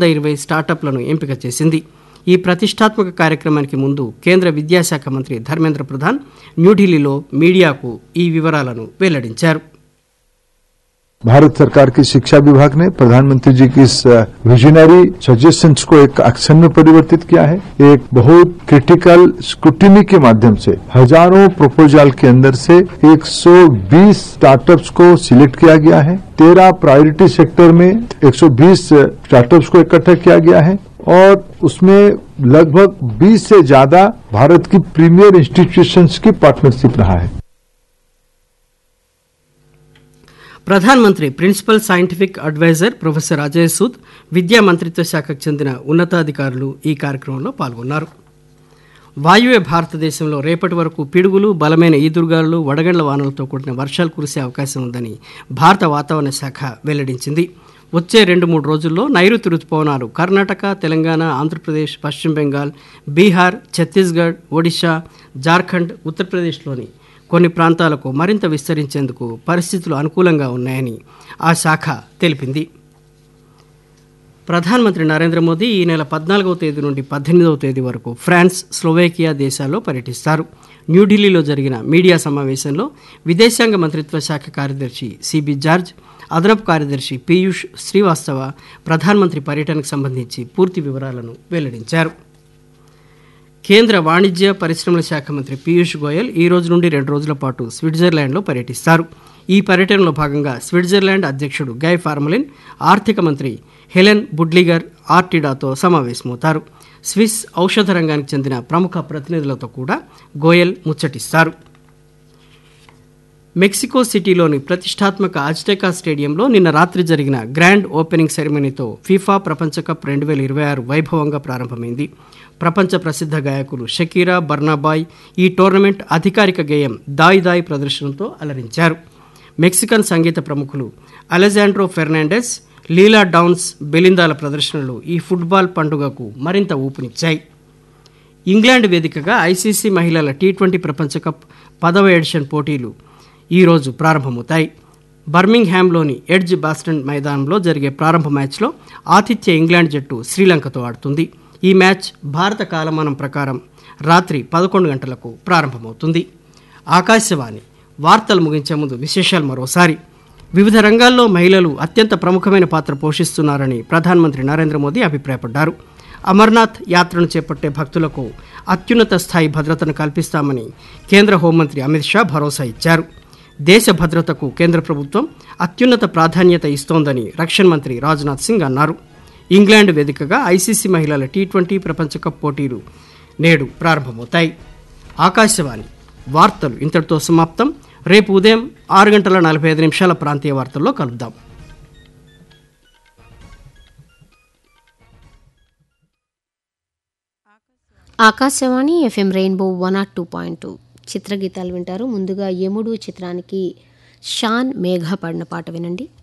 వంద ఇరవై స్టార్టప్లను ఎంపిక చేసింది ఈ ప్రతిష్టాత్మక కార్యక్రమానికి ముందు కేంద్ర విద్యాశాఖ మంత్రి ధర్మేంద్ర ప్రధాన్ న్యూఢిల్లీలో మీడియాకు ఈ వివరాలను వెల్లడించారు भारत सरकार की शिक्षा विभाग ने प्रधानमंत्री जी की इस विजनरी सजेशंस को एक एक्शन में परिवर्तित किया है एक बहुत क्रिटिकल स्क्रूटिनी के माध्यम से हजारों प्रपोजल के अंदर से 120 स्टार्टअप्स को सिलेक्ट किया गया है तेरह प्रायोरिटी सेक्टर में 120 स्टार्टअप्स को इकट्ठा किया गया है और उसमें लगभग 20 से ज्यादा भारत की प्रीमियर इंस्टीट्यूशंस की पार्टनरशिप रहा है ప్రధానమంత్రి principal scientific adviser professor Ajay Sood విద్యా మంత్రిత్వ శాఖకు చెందిన ఉన్నతాధికారులు ఈ కార్యక్రమంలో పాల్గొన్నారు వాయువ్య భారతదేశంలో రేపటి వరకు పిడుగులు బలమైన ఈదురుగాలు వడగండ్ల వానలతో కూడిన వర్షాలు కురిసే అవకాశం ఉందని భారత వాతావరణ శాఖ వెల్లడించింది వచ్చే రెండు మూడు రోజుల్లో నైరుతి రుతుపవనాలు కర్ణాటక తెలంగాణ ఆంధ్రప్రదేశ్ పశ్చిమ బెంగాల్ బీహార్ ఛత్తీస్గఢ్ ఒడిశా జార్ఖండ్ ఉత్తరప్రదేశ్లోని కొన్ని ప్రాంతాలకు మరింత విస్తరించేందుకు పరిస్థితులు అనుకూలంగా ఉన్నాయని ఆ శాఖ తెలిపింది ప్రధానమంత్రి నరేంద్ర మోదీ ఈ నెల పద్నాలుగవ తేదీ నుండి పద్దెనిమిదవ తేదీ వరకు ఫ్రాన్స్ స్లోవేకియా దేశాల్లో పర్యటిస్తారు న్యూఢిల్లీలో జరిగిన మీడియా సమావేశంలో విదేశాంగ మంత్రిత్వ శాఖ కార్యదర్శి సిబి జార్జ్ అదనపు కార్యదర్శి పీయూష్ శ్రీవాస్తవ ప్రధానమంత్రి పర్యటనకు సంబంధించి పూర్తి వివరాలను వెల్లడించారు కేంద్ర వాణిజ్య పరిశ్రమల శాఖ మంత్రి పీయూష్ గోయల్ ఈ రోజు నుండి రెండు రోజుల పాటు స్విట్జర్లాండ్లో పర్యటిస్తారు ఈ పర్యటనలో భాగంగా స్విట్జర్లాండ్ అధ్యక్షుడు గై ఫార్మలిన్ ఆర్థిక మంత్రి హెలెన్ బుడ్లిగర్ ఆర్టిడాతో సమావేశమవుతారు స్విస్ ఔషధ రంగానికి చెందిన ప్రముఖ ప్రతినిధులతో కూడా గోయల్ ముచ్చటిస్తారు మెక్సికో సిటీలోని ప్రతిష్టాత్మక అజ్టెకా స్టేడియంలో నిన్న రాత్రి జరిగిన గ్రాండ్ ఓపెనింగ్ సెరమనీతో ఫీఫా ప్రపంచ కప్ రెండు వేల ఇరవై ఆరు వైభవంగా ప్రారంభమైంది ప్రపంచ ప్రసిద్ధ గాయకులు షకీరా బర్నాబాయ్ ఈ టోర్నమెంట్ అధికారిక గేయం దాయ్ దాయ్ ప్రదర్శనతో అలరించారు మెక్సికన్ సంగీత ప్రముఖులు అలెజాండ్రో ఫెర్నాండెస్ లీలా డౌన్స్ బెలిందాల ప్రదర్శనలు ఈ ఫుట్బాల్ పండుగకు మరింత ఊపునిచ్చాయి ఇంగ్లాండ్ వేదికగా ఐసీసీ మహిళల టీ ట్వంటీ ప్రపంచ కప్ పదవ ఎడిషన్ పోటీలు ఈరోజు ప్రారంభమవుతాయి బర్మింగ్హామ్లోని ఎడ్జ్ బాస్టన్ మైదానంలో జరిగే ప్రారంభ మ్యాచ్లో ఆతిథ్య ఇంగ్లాండ్ జట్టు శ్రీలంకతో ఆడుతుంది ఈ మ్యాచ్ భారత కాలమానం ప్రకారం రాత్రి పదకొండు గంటలకు ప్రారంభమవుతుంది ఆకాశవాణి వార్తలు ముగించే ముందు విశేషాలు మరోసారి వివిధ రంగాల్లో మహిళలు అత్యంత ప్రముఖమైన పాత్ర పోషిస్తున్నారని ప్రధానమంత్రి నరేంద్ర మోదీ అభిప్రాయపడ్డారు అమర్నాథ్ యాత్రను చేపట్టే భక్తులకు అత్యున్నత స్థాయి భద్రతను కల్పిస్తామని కేంద్ర హోంమంత్రి అమిత్ షా భరోసా ఇచ్చారు దేశ భద్రతకు కేంద్ర ప్రభుత్వం అత్యున్నత ప్రాధాన్యత ఇస్తోందని రక్షణ మంత్రి రాజ్నాథ్ సింగ్ అన్నారు ఇంగ్లాండ్ వేదికగా ఐసీసీ మహిళల టీ ట్వంటీ ప్రపంచ కప్ పోటీలు నేడు ప్రారంభమవుతాయి ఆకాశవాణి వార్తలు ఇంతటితో సమాప్తం రేపు ఉదయం ఆరు గంటల నలభై ఐదు నిమిషాల ప్రాంతీయ వార్తల్లో కలుద్దాం Akashvani FM rainbow one nought two point two చిత్రగీతాలు వింటారు ముందుగా యముడు చిత్రానికి షాన్ మేఘ పాడిన పాట వినండి